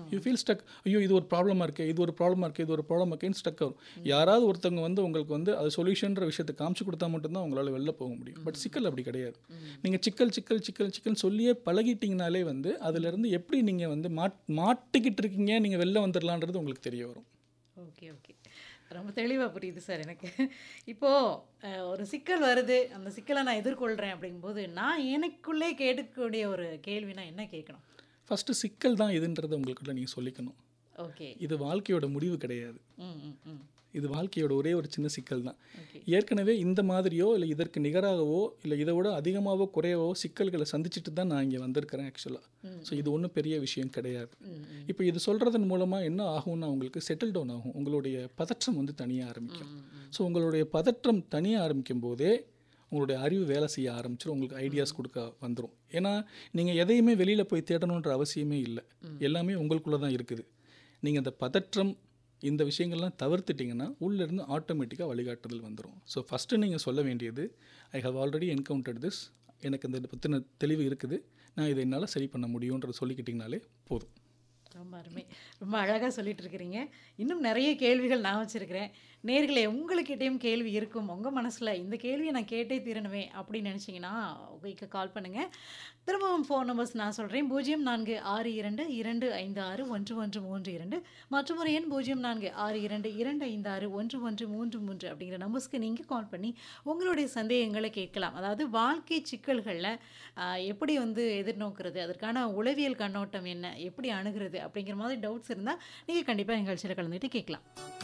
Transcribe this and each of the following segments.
you feel stuck ஐயோ இது ஒரு ப்ராப்ளமாக இருக்கே இது ஒரு ப்ராப்ளமாக இருக்கே இது ஒரு ப்ராப்ளம் இருக்கேன்னு ஸ்டக் ஆகும் யாராவது ஒருத்தவங்க வந்து உங்களுக்கு வந்து அது சொல்யூஷன்ற விஷயத்தை காமிச்சு கொடுத்தா மட்டும்தான் உங்களால் வெளில போக முடியும் பட் சிக்கல் அப்படி கிடையாது நீங்கள் சிக்கல் சிக்கல் சிக்கல் சிக்கல் சொல்லியே பழகிட்டீங்கனாலே வந்து அதுலேருந்து எப்படி நீங்கள் வந்து மாட் மாட்டிக்கிட்டு இருக்கீங்க நீங்கள் வெளில வந்துடலான்றது உங்களுக்கு தெரிய வரும் ஓகே ஓகே ரொம்ப தெளிவாக புரியுது சார் எனக்கு இப்போது ஒரு சிக்கல் வருது அந்த சிக்கலை நான் எதிர்கொள்கிறேன் அப்படிங்கும்போது நான் எனக்குள்ளே கேட்கக்கூடிய ஒரு கேள்வினா என்ன கேட்கணும் ஃபஸ்ட்டு சிக்கல் தான் இதுன்றதை உங்களுக்குள்ள நீங்கள் சொல்லிக்கணும் ஓகே இது வாழ்க்கையோட முடிவு கிடையாது ம் ம் ம் இது வாழ்க்கையோட ஒரே ஒரு சின்ன சிக்கல் தான் ஓகே ஏற்கனவே இந்த மாதிரியோ இல்லை இதற்கு நிகராகவோ இல்லை இதை விட அதிகமாகவோ குறையவோ சிக்கல்களை சந்திச்சுட்டு தான் நான் இங்கே வந்திருக்கிறேன் ஆக்சுவலாக ஸோ இது ஒன்றும் பெரிய விஷயம் கிடையாது ம் ம் இப்போ இது சொல்கிறதன் மூலமாக என்ன ஆகும்னா உங்களுக்கு செட்டில் டவுன் ஆகும் உங்களுடைய பதற்றம் வந்து தனியாக ஆரம்பிக்கும் ஸோ உங்களுடைய பதற்றம் தனியாக ஆரம்பிக்கும் போதே உங்களுடைய அறிவு வேலை செய்ய ஆரம்பிச்சிடும் உங்களுக்கு ஐடியாஸ் கொடுக்க வந்துடும் ஏன்னா நீங்கள் எதையுமே வெளியில் போய் தேடணுன்ற அவசியமே இல்லை எல்லாமே உங்களுக்குள்ளே தான் இருக்குது நீங்கள் அந்த பதற்றம் இந்த விஷயங்கள்லாம் தவிர்த்துட்டிங்கன்னா உள்ளேருந்து ஆட்டோமேட்டிக்காக வழிகாட்டுதல் வந்துடும் ஸோ ஃபஸ்ட்டு நீங்கள் சொல்ல வேண்டியது I have already encountered this எனக்கு இந்த பற்றின தெளிவு இருக்குது நான் இதை என்னால் சரி பண்ண முடியுன்றதை சொல்லிக்கிட்டிங்கனாலே போதும் ரொம்ப அருமை ரொம்ப அழகாக சொல்லிட்டு இருக்கிறீங்க இன்னும் நிறைய கேள்விகள் நான் வச்சுருக்கிறேன் நேர்களே உங்கள்கிட்டயும் கேள்வி இருக்கும் உங்கள் மனசில் இந்த கேள்வியை நான் கேட்டே தீரணுமே அப்படின்னு நினச்சிங்கன்னா உங்களுக்கு கால் பண்ணுங்கள் திரும்பவும் ஃபோன் நம்பர்ஸ் நான் சொல்கிறேன் பூஜ்ஜியம் நான்கு ஆறு இரண்டு இரண்டு ஐந்து ஆறு ஒன்று ஒன்று மூன்று இரண்டு மற்றும் ஒரு எண் பூஜ்ஜியம் நான்கு ஆறு இரண்டு இரண்டு ஐந்து ஆறு ஒன்று ஒன்று மூன்று மூன்று அப்படிங்கிற நம்பர்ஸ்க்கு நீங்கள் கால் பண்ணி உங்களுடைய சந்தேகங்களை கேட்கலாம் அதாவது வாழ்க்கை சிக்கல்களில் ஆஹ், எப்படி வந்து எதிர்நோக்கிறது அதற்கான உளவியல் கண்ணோட்டம் என்ன எப்படி அணுகிறது அப்படிங்கிற மாதிரி டவுட்ஸ் இருந்தால் நீங்கள் கண்டிப்பாக நிகழ்ச்சியில் கலந்துட்டு கேட்கலாம்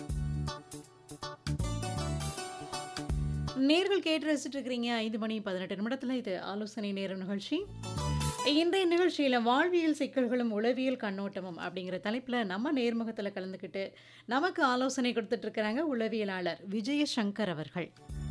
நேர்கள் கேட்டு ரசிச்சுட்டு இருக்கிறீங்க ஐந்து மணி பதினெட்டு நிமிடத்தில் இது ஆலோசனை நேரம் நிகழ்ச்சி இன்றைய நிகழ்ச்சியில் வாழ்வியல் சிக்கல்களும் உளவியல் கண்ணோட்டமும் அப்படிங்கிற தலைப்பில் நம்ம நேர்முகத்தில் கலந்துக்கிட்டு நமக்கு ஆலோசனை கொடுத்துட்டு இருக்கிறாங்க உளவியலாளர் விஜயசங்கர் அவர்கள்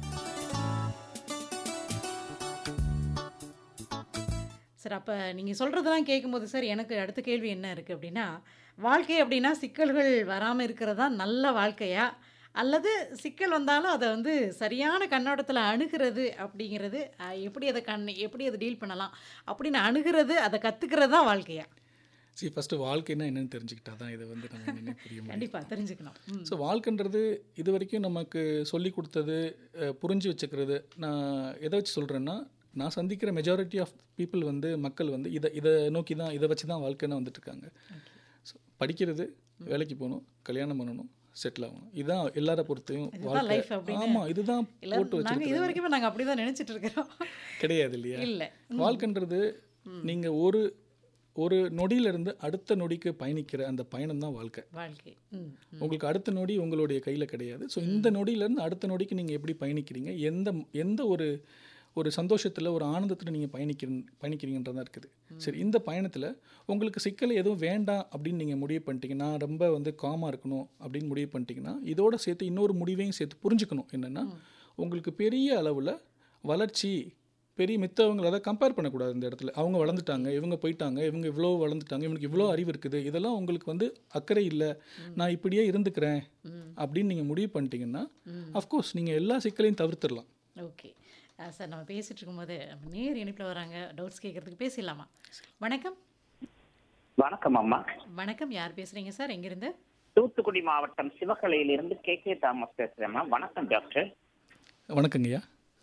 சார் அப்போ நீங்கள் சொல்கிறதெல்லாம் கேட்கும்போது சார் எனக்கு அடுத்த கேள்வி என்ன இருக்குது அப்படின்னா வாழ்க்கை அப்படின்னா சிக்கல்கள் வராமல் இருக்கிறதா நல்ல வாழ்க்கையா அல்லது சிக்கல் வந்தாலும் அதை வந்து சரியான கண்ணோட்டத்தில் அணுகிறது அப்படிங்கிறது அஹ், எப்படி அதை கண் எப்படி அதை டீல் பண்ணலாம் அப்படின்னு அணுகிறது அதை கற்றுக்கிறது தான் வாழ்க்கையா சரி ஃபஸ்ட்டு வாழ்க்கைன்னா என்னன்னு தெரிஞ்சுக்கிட்டா தான் இதை வந்து நம்ம என்னென்ன புரிய முடியும் கண்டிப்பாக தெரிஞ்சுக்கணும் ம் ஸோ வாழ்க்கைன்றது இது வரைக்கும் நமக்கு சொல்லி கொடுத்தது அஹ், புரிஞ்சு வச்சுக்கிறது நான் எதை வச்சு சொல்கிறேன்னா நான் சந்திக்கிற மெஜாரிட்டி ஆஃப் பீப்புள் வந்து மக்கள் வந்து இதை இதை நோக்கி தான் இதை வச்சு தான் வாழ்க்கைன்னு வந்துட்டு இருக்காங்க ஸோ படிக்கிறது வேலைக்கு போகணும் கல்யாணம் பண்ணணும் செட்டில் ஆகணும் இதுதான் எல்லார பொறுத்தையும் இதுதான் life அப்படின்னு ஆமாம் இதுதான் போட்டு எல்லாரும் நாங்கள் வச்சுருக்கோம் இது வரைக்குமே நாங்கள் அப்படி தான் நினச்சிட்டு இருக்கிறோம் கிடையாது இல்லையா இல்லை வாழ்க்கைன்றது நீங்கள் ஒரு ஒரு நொடியிலிருந்து அடுத்த நொடிக்கு பயணிக்கிற அந்த பயணம் தான் வாழ்க்கை வாழ்க்கை ம் உங்களுக்கு அடுத்த நொடி உங்களுடைய கையில் கிடையாது ஸோ இந்த நொடியிலேருந்து அடுத்த நொடிக்கு நீங்கள் எப்படி பயணிக்கிறீங்க எந்த எந்த ஒரு ஒரு சந்தோஷத்தில் ஒரு ஆனந்தத்தில் நீங்கள் பயணிக்கிற பயணிக்கிறீங்கன்றதா இருக்குது சரி இந்த பயணத்தில் உங்களுக்கு சிக்கல் எதுவும் வேண்டாம் அப்படின்னு நீங்கள் முடிவு பண்ணிட்டீங்க நான் ரொம்ப வந்து காமாக இருக்கணும் அப்படின்னு முடிவு பண்ணிட்டீங்கன்னா இதோட சேர்த்து இன்னொரு முடிவையும் சேர்த்து புரிஞ்சுக்கணும் என்னென்னா உங்களுக்கு பெரிய அளவில் வளர்ச்சி பெரிய மித்தவங்களை அதை கம்பேர் பண்ணக்கூடாது இந்த இடத்துல அவங்க வளர்ந்துட்டாங்க இவங்க போயிட்டாங்க இவங்க இவ்வளோ வளர்ந்துட்டாங்க இவனுக்கு இவ்வளோ அறிவு இருக்குது இதெல்லாம் உங்களுக்கு வந்து அக்கறை இல்லை நான் இப்படியே இருந்துக்கிறேன் அப்படின்னு நீங்கள் முடிவு பண்ணிட்டீங்கன்னா அஃப்கோர்ஸ் நீங்கள் எல்லா சிக்கலையும் தவிர்த்துடலாம் ஓகே சார் நம்ம பேசிட்டு இருக்கும்போது நம்ம நேர் இணைப்பில் வராங்க டவுட்ஸ் கேட்கறதுக்கு பேசிடலாமா வணக்கம் வணக்கம் அம்மா வணக்கம் யார் பேசுறீங்க சார் எங்கிருந்து தூத்துக்குடி மாவட்டம் சிவகலையிலிருந்து கே கே தாமஸ் பேசுறேம்மா வணக்கம் டாக்டர் வணக்கங்கய்யா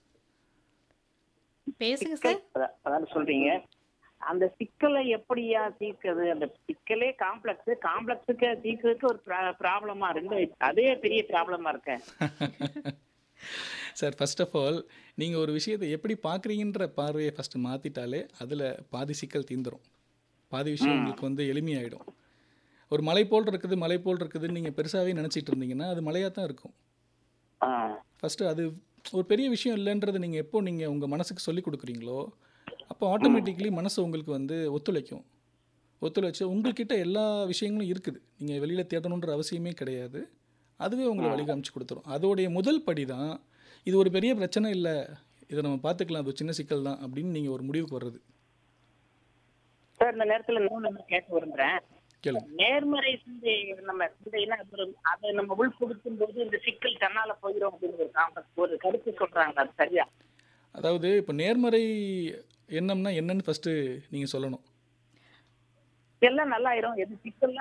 பேசுங்க சார் அத- அதாவது சொல்றீங்க அந்த சிக்கலை எப்படியா தீர்க்கிறது அந்த சிக்கலே காம்ப்ளெக்ஸ் காம்ப்ளெக்ஸுக்கு தீர்க்கிறதுக்கு ஒரு ப்ராப்ளமா இருந்து அதே பெரிய ப்ராப்ளமா இருக்க சார் ஃபர்ஸ்ட் ஆஃப் ஆல் நீங்கள் ஒரு விஷயத்தை எப்படி பார்க்குறீங்கன்ற பார்வையை ஃபஸ்ட்டு மாற்றிட்டாலே அதில் பாதி சிக்கல் தீந்துரும் பாதி விஷயம் உங்களுக்கு வந்து எளிமையாயிடும் ஒரு மலை போல் இருக்குது மலை போல் இருக்குதுன்னு நீங்கள் பெருசாகவே நினச்சிட்டு இருந்தீங்கன்னா அது மலையாக தான் இருக்கும் ஆ, ஃபஸ்ட்டு அது ஒரு பெரிய விஷயம் இல்லைன்றது நீங்கள் எப்போ நீங்கள் உங்கள் மனசுக்கு சொல்லி கொடுக்குறீங்களோ அப்போ ஆட்டோமேட்டிக்கலி மனசு உங்களுக்கு வந்து ஒத்துழைக்கும் ஒத்துழைச்சு உங்கள்கிட்ட எல்லா விஷயங்களும் இருக்குது நீங்கள் வெளியில் தேடணுன்ற அவசியமே கிடையாது அதுவே உங்களை வழி காமிச்சு கொடுத்துரும் அதோடைய முதல் படி தான் இது ஒரு பெரிய பிரச்சனை இல்லை இதை நம்ம பார்த்துக்கலாம் அது ஒரு சின்ன சிக்கல் தான் அப்படின்னு நீங்கள் ஒரு முடிவுக்கு வர்றது சார் இந்த நேரத்துல இன்னொன்னு கேட்க விரும்புறேன் கேளுங்க நேர்மறை சிந்தை நம்ம சிந்தைன்னா அது ஒரு- அதை நம்ம உள்புகுத்தும் போது இந்த சிக்கல் தன்னால போயிடும் அப்படின்னு ஒரு காம்பஸ் ஒரு கருத்து சொல்றாங்க அது சரியா அதாவது இப்போ நேர்மறை எண்ணம்னா என்னன்னு ஃபஸ்ட்டு நீங்கள் சொல்லணும் எல்லாம் நல்லாயிரும் எது சிக்கல்லாம்